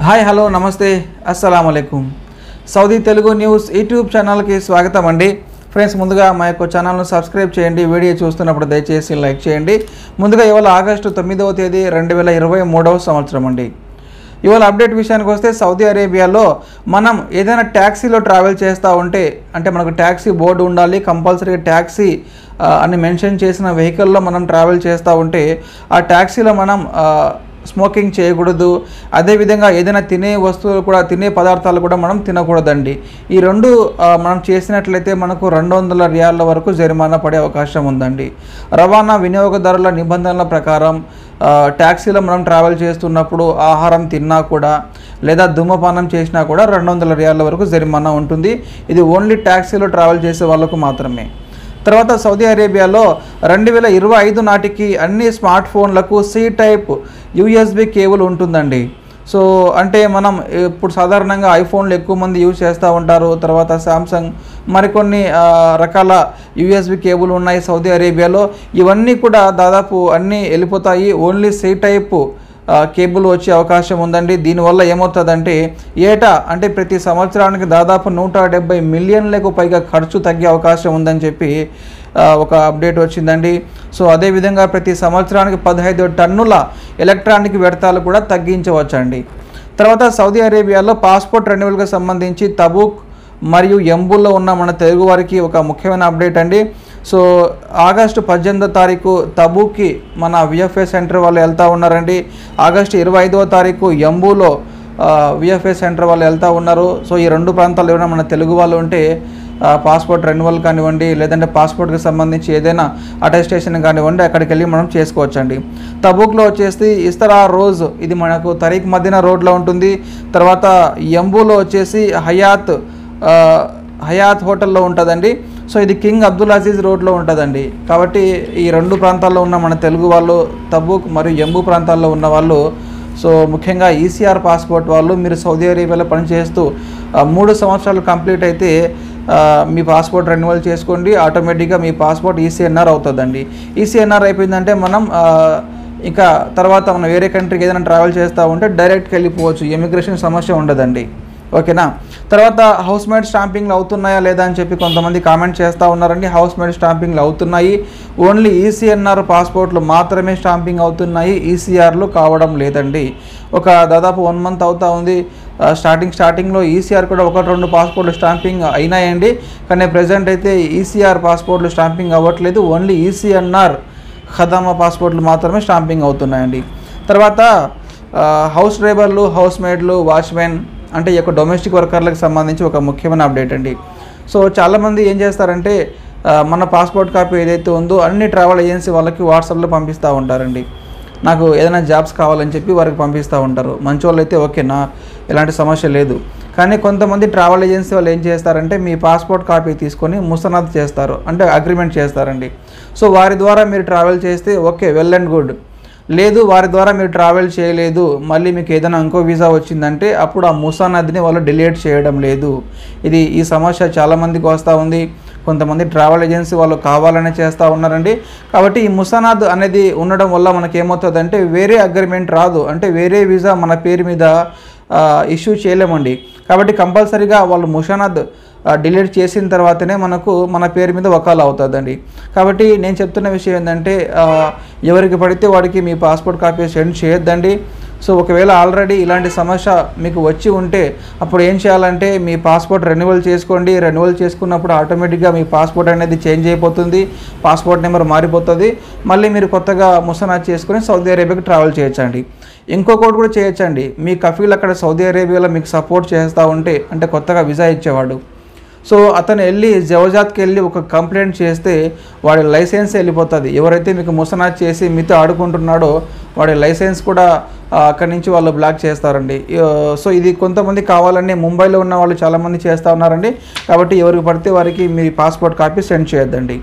hi hello నమస్తే అస్సలం అయికుం సౌదీ తెలుగు న్యూస్ యూట్యూబ్ ఛానల్కి స్వాగతం అండి ఫ్రెండ్స్ ముందుగా మా యొక్క ఛానల్ను సబ్స్క్రైబ్ చేయండి వీడియో చూస్తున్నప్పుడు దయచేసి లైక్ చేయండి ముందుగా ఇవాళ ఆగస్టు తొమ్మిదవ తేదీ రెండు వేల ఇరవై మూడవ సంవత్సరం అండి ఇవాళ అప్డేట్ విషయానికి వస్తే సౌదీ అరేబియాలో మనం ఏదైనా ట్యాక్సీలో ట్రావెల్ చేస్తూ ఉంటే అంటే మనకు ట్యాక్సీ బోర్డు ఉండాలి కంపల్సరీ ట్యాక్సీ ఆ, అని మెన్షన్ చేసిన వెహికల్లో మనం ట్రావెల్ చేస్తూ ఉంటే ఆ ట్యాక్సీలో మనం ఆ, స్మోకింగ్ చేయకూడదు అదేవిధంగా ఏదైనా తినే వస్తువులు కూడా తినే పదార్థాలు కూడా మనం తినకూడదండి ఈ రెండు ఆ, మనం చేసినట్లయితే మనకు రెండు వందల రియాల వరకు జరిమానా పడే అవకాశం ఉందండి రవాణా వినియోగదారుల నిబంధనల ప్రకారం ఆ, ట్యాక్సీలో మనం ట్రావెల్ చేస్తున్నప్పుడు ఆహారం తిన్నా కూడా లేదా ధూమపానం చేసినా కూడా రెండు వందల రియాల వరకు జరిమానా ఉంటుంది ఇది ఓన్లీ ట్యాక్సీలో ట్రావెల్ చేసే వాళ్ళకు మాత్రమే తర్వాత సౌదీ అరేబియాలో రెండు వేల ఇరవై ఐదు నాటికి అన్ని స్మార్ట్ ఫోన్లకు సి టైప్ యూఎస్బి కేబుల్ ఉంటుందండి సో అంటే మనం ఇప్పుడు సాధారణంగా ఐఫోన్లు ఎక్కువ మంది యూజ్ చేస్తూ ఉంటారు తర్వాత శాంసంగ్ మరికొన్ని ఆ, రకాల యూఎస్బి కేబుల్ ఉన్నాయి సౌదీ అరేబియాలో ఇవన్నీ కూడా దాదాపు అన్నీ వెళ్ళిపోతాయి ఓన్లీ సి టైప్ ఆ, కేబుల్ వచ్చే అవకాశం ఉందండి దీనివల్ల ఏమవుతుందంటే ఏటా అంటే ప్రతి సంవత్సరానికి దాదాపు నూట డెబ్బై మిలియన్లకు పైగా ఖర్చు తగ్గే అవకాశం ఉందని చెప్పి ఆ, ఒక అప్డేట్ వచ్చిందండి సో అదేవిధంగా ప్రతి సంవత్సరానికి పదహైదు టన్నుల ఎలక్ట్రానిక్ వ్యర్థాలు కూడా తగ్గించవచ్చండి తర్వాత సౌదీ అరేబియాలో పాస్పోర్ట్ రెన్యువల్కి సంబంధించి తబూక్ మరియు ఎంబుల్లో ఉన్న మన తెలుగు వారికి ఒక ముఖ్యమైన అప్డేట్ అండి సో ఆగస్టు పద్దెనిమిదో తారీఖు తబూకి మన విఎఫ్ఏ సెంటర్ వాళ్ళు వెళ్తూ ఉన్నారండి ఆగస్టు ఇరవై ఐదవ తారీఖు ఎంబులో విఎఫ్ఏ సెంటర్ వాళ్ళు వెళ్తూ ఉన్నారు సో ఈ రెండు ప్రాంతాలు ఏమైనా మన తెలుగు వాళ్ళు ఉంటే ఆ, పాస్పోర్ట్ రెన్యువల్ కానివ్వండి లేదంటే పాస్పోర్ట్కి సంబంధించి ఏదైనా అటెస్టేషన్ కానివ్వండి అక్కడికి వెళ్ళి మనం చేసుకోవచ్చండి తబూక్లో వచ్చేసి ఇస్తరా రోజ్ ఇది మనకు తరీక్ మదీనా రోడ్లో ఉంటుంది తర్వాత ఎంబులో వచ్చేసి హయాత్ ఆ, హయాత్ హోటల్లో ఉంటుందండి సో ఇది కింగ్ అబ్దుల్ అజీజ్ రోడ్లో ఉంటుందండి కాబట్టి ఈ రెండు ప్రాంతాల్లో ఉన్న మన తెలుగు వాళ్ళు తబూక్ మరియు ఎంబు ప్రాంతాల్లో ఉన్న వాళ్ళు సో ముఖ్యంగా ఈసీఆర్ పాస్పోర్ట్ వాళ్ళు మీరు సౌదీ అరేబియాలో పనిచేస్తూ ఆ, మూడు సంవత్సరాలు కంప్లీట్ అయితే ఆ, మీ పాస్పోర్ట్ రెన్యువల్ చేసుకోండి ఆటోమేటిక్గా మీ పాస్పోర్ట్ ఈసీఎన్ఆర్ అవుతుందండి ఈసీఎన్ఆర్ అయిపోయిందంటే మనం ఆ, ఇంకా తర్వాత మనం వేరే కంట్రీకి ఏదైనా ట్రావెల్ చేస్తూ ఉంటే డైరెక్ట్కి వెళ్ళిపోవచ్చు ఇమిగ్రేషన్ సమస్య ఉండదండి ఓకేనా తర్వాత హౌస్ మేడ్ స్టాంపింగ్లు అవుతున్నాయా లేదా అని చెప్పి కొంతమంది కామెంట్ చేస్తూ ఉన్నారండి హౌస్ మేడ్ స్టాంపింగ్లు అవుతున్నాయి ఓన్లీ ఈసీఎన్ఆర్ పాస్పోర్ట్లు మాత్రమే స్టాంపింగ్ అవుతున్నాయి ఈసీఆర్లు కావడం లేదండి ఒక దాదాపు వన్ మంత్ అవుతా ఉంది ఆ, స్టార్టింగ్ స్టార్టింగ్లో ఈసీఆర్ కూడా ఒకటి రెండు పాస్పోర్ట్లు స్టాంపింగ్ అయినాయండి కానీ ప్రజెంట్ అయితే ఈసీఆర్ పాస్పోర్ట్లు స్టాంపింగ్ అవ్వట్లేదు ఓన్లీ ఈసీఎన్ఆర్ ఖదామా పాస్పోర్ట్లు మాత్రమే స్టాంపింగ్ అవుతున్నాయండి తర్వాత ఆ, హౌస్ డ్రైవర్లు హౌస్ మేడ్లు వాచ్మెన్ అంటే ఈ యొక్క డొమెస్టిక్ వర్కర్లకు సంబంధించి ఒక ముఖ్యమైన అప్డేట్ అండి సో చాలామంది ఏం చేస్తారంటే ఆ, మన పాస్పోర్ట్ కాపీ ఏదైతే ఉందో అన్ని ట్రావెల్ ఏజెన్సీ వాళ్ళకి వాట్సాప్లో పంపిస్తూ ఉంటారండి నాకు ఏదైనా జాబ్స్ కావాలని చెప్పి వారికి పంపిస్తూ ఉంటారు మంచి వాళ్ళు అయితే ఓకేనా ఎలాంటి సమస్య లేదు కానీ కొంతమంది ట్రావెల్ ఏజెన్సీ వాళ్ళు ఏం చేస్తారంటే మీ పాస్పోర్ట్ కాపీ తీసుకొని ముసనాద్ చేస్తారు అంటే అగ్రిమెంట్ చేస్తారండి సో వారి ద్వారా మీరు ట్రావెల్ చేస్తే ఓకే వెల్ అండ్ గుడ్ లేదు వారి ద్వారా మీరు ట్రావెల్ చేయలేదు మళ్ళీ మీకు ఏదైనా ఇంకో వీసా వచ్చిందంటే అప్పుడు ఆ ముసానద్ని వాళ్ళు డిలీట్ చేయడం లేదు ఇది ఈ సమస్య చాలామందికి వస్తూ ఉంది కొంతమంది ట్రావెల్ ఏజెన్సీ వాళ్ళు కావాలనే చేస్తూ ఉన్నారండి కాబట్టి ఈ ముసానాద్ అనేది ఉండడం వల్ల మనకి ఏమవుతుందంటే వేరే అగ్రిమెంట్ రాదు అంటే వేరే వీసా మన పేరు మీద ఇష్యూ చేయలేమండి కాబట్టి కంపల్సరీగా వాళ్ళు ముషానాద్ డిలీట్ చేసిన తర్వాతనే మనకు మన పేరు మీద వకాలు అవుతుందండి కాబట్టి నేను చెప్తున్న విషయం ఏంటంటే ఆ, ఎవరికి పడితే వాడికి మీ పాస్పోర్ట్ కాపీ సెండ్ చేయొద్దండి సో ఒకవేళ ఆల్రెడీ ఇలాంటి సమస్య మీకు వచ్చి ఉంటే అప్పుడు ఏం చేయాలంటే మీ పాస్పోర్ట్ రెన్యువల్ చేసుకోండి రెన్యువల్ చేసుకున్నప్పుడు ఆటోమేటిక్గా మీ పాస్పోర్ట్ అనేది చేంజ్ అయిపోతుంది పాస్పోర్ట్ నెంబర్ మారిపోతుంది మళ్ళీ మీరు కొత్తగా ముసనాద్ చేసుకొని సౌదీ అరేబియాకి ట్రావెల్ చేయొచ్చండి ఇంకొకటి కూడా చేయొచ్చండి మీ కఫీల్ అక్కడ సౌదీ అరేబియాలో మీకు సపోర్ట్ చేస్తూ ఉంటే అంటే కొత్తగా వీసా ఇచ్చేవాడు సో అతను వెళ్ళి జవజాత్కి వెళ్ళి ఒక కంప్లైంట్ చేస్తే వాడి లైసెన్స్ వెళ్ళిపోతుంది ఎవరైతే మీకు ముసనాద్ చేసి మీతో ఆడుకుంటున్నాడో వాడి లైసెన్స్ కూడా ఆ, అక్కడి నుంచి వాళ్ళు బ్లాక్ చేస్తారండి ఆ, సో ఇది కొంతమంది కావాలని ముంబైలో ఉన్న వాళ్ళు చాలామంది చేస్తూ ఉన్నారండి కాబట్టి ఎవరికి పడితే వారికి మీ పాస్పోర్ట్ కాపీ సెండ్ చేయొద్దండి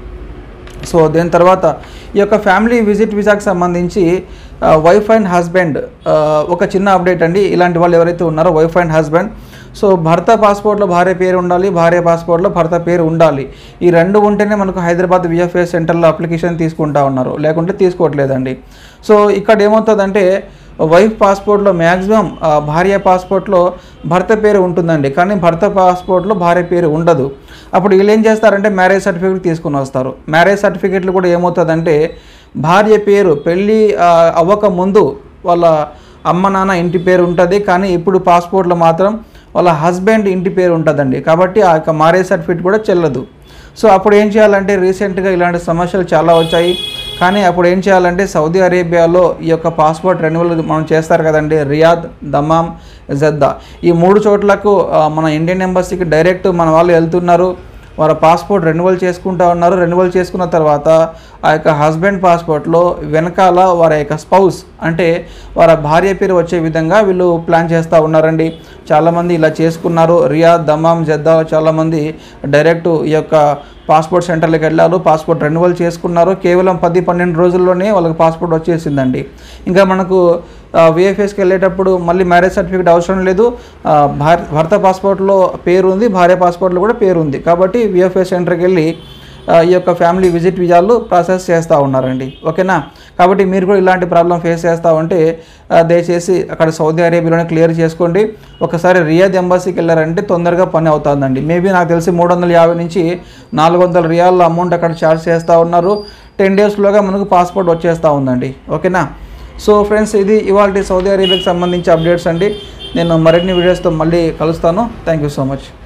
సో దీని తర్వాత ఈ యొక్క ఫ్యామిలీ విజిట్ వీసాకి సంబంధించి వైఫ్ అండ్ హస్బెండ్ ఒక చిన్న అప్డేట్ అండి ఇలాంటి వాళ్ళు ఎవరైతే ఉన్నారో వైఫ్ అండ్ హస్బెండ్ సో భర్త పాస్పోర్ట్లో భార్య పేరు ఉండాలి భార్య పాస్పోర్ట్లో భర్త పేరు ఉండాలి ఈ రెండు ఉంటేనే మనకు హైదరాబాద్ విఎఫ్ఏ సెంటర్లో అప్లికేషన్ తీసుకుంటా ఉన్నారు లేకుంటే తీసుకోవట్లేదండి సో ఇక్కడ ఏమవుతుందంటే వైఫ్ పాస్పోర్ట్లో మ్యాక్సిమం భార్య పాస్పోర్ట్లో భర్త పేరు ఉంటుందండి కానీ భర్త పాస్పోర్ట్లో భార్య పేరు ఉండదు అప్పుడు వీళ్ళు ఏం చేస్తారంటే మ్యారేజ్ సర్టిఫికేట్ తీసుకుని వస్తారు మ్యారేజ్ సర్టిఫికేట్లు కూడా ఏమవుతుందంటే భార్య పేరు పెళ్ళి ఆ, అవ్వక ముందు వాళ్ళ అమ్మ నాన్న ఇంటి పేరు ఉంటుంది కానీ ఇప్పుడు పాస్పోర్ట్లో మాత్రం వాళ్ళ హస్బెండ్ ఇంటి పేరు ఉంటుందండి కాబట్టి ఆ యొక్క మ్యారేజ్ సర్టిఫికేట్ కూడా చెల్లదు సో అప్పుడు ఏం చేయాలంటే రీసెంట్గా ఇలాంటి సమస్యలు చాలా వచ్చాయి కానీ అప్పుడు ఏం చేయాలంటే సౌదీ అరేబియాలో ఈ యొక్క పాస్పోర్ట్ రెన్యువల్ మనం చేస్తారు కదండి రియాద్ దమామ్ జద్దా ఈ మూడు చోట్లకు ఆ, మన ఇండియన్ ఎంబసీకి డైరెక్ట్ మన వాళ్ళు వెళ్తున్నారు వారి పాస్పోర్ట్ రెన్యువల్ చేసుకుంటా ఉన్నారు రెన్యువల్ చేసుకున్న తర్వాత ఆ యొక్క హస్బెండ్ పాస్పోర్ట్లో వెనకాల వారి యొక్క స్పౌస్ అంటే వారి భార్య పేరు వచ్చే విధంగా వీళ్ళు ప్లాన్ చేస్తూ ఉన్నారండి చాలామంది ఇలా చేసుకున్నారు రియాద్ దమామ్ జద్దా చాలామంది డైరెక్ట్ ఈ యొక్క పాస్పోర్ట్ సెంటర్లకు వెళ్ళారు పాస్పోర్ట్ రెన్యువల్ చేసుకున్నారు కేవలం పది పన్నెండు రోజుల్లోనే వాళ్ళకి పాస్పోర్ట్ వచ్చేసిందండి ఇంకా మనకు విఎఫ్ఎస్కి వెళ్ళేటప్పుడు మళ్ళీ మ్యారేజ్ సర్టిఫికేట్ అవసరం లేదు ఆ, భార్ భర్త పాస్పోర్ట్లో పేరు ఉంది భార్య పాస్పోర్ట్లో కూడా పేరు ఉంది కాబట్టి విఎఫ్ఎస్ సెంటర్కి వెళ్ళి ఆ, ఈ యొక్క ఫ్యామిలీ విజిట్ విజాలు ప్రాసెస్ చేస్తూ ఉన్నారండి ఓకేనా కాబట్టి మీరు కూడా ఇలాంటి ప్రాబ్లం ఫేస్ చేస్తూ ఉంటే ఆ, దయచేసి అక్కడ సౌదీ అరేబియాలోనే క్లియర్ చేసుకోండి ఒకసారి రియాద్ ఎంబసీకి వెళ్ళారంటే తొందరగా పని అవుతుందండి మేబీ నాకు తెలిసి మూడు వందల యాభై నుంచి నాలుగు వందల రియాల అమౌంట్ అక్కడ ఛార్జ్ చేస్తూ ఉన్నారు టెన్ డేస్లోగా మనకు పాస్పోర్ట్ వచ్చేస్తూ ఉందండి ఓకేనా సో ఫ్రెండ్స్ ఇది ఇవాళ సౌదీ అరేబియాకి సంబంధించి అప్డేట్స్ అండి నేను మరిన్ని వీడియోస్తో మళ్ళీ కలుస్తాను థ్యాంక్ యూ సో మచ్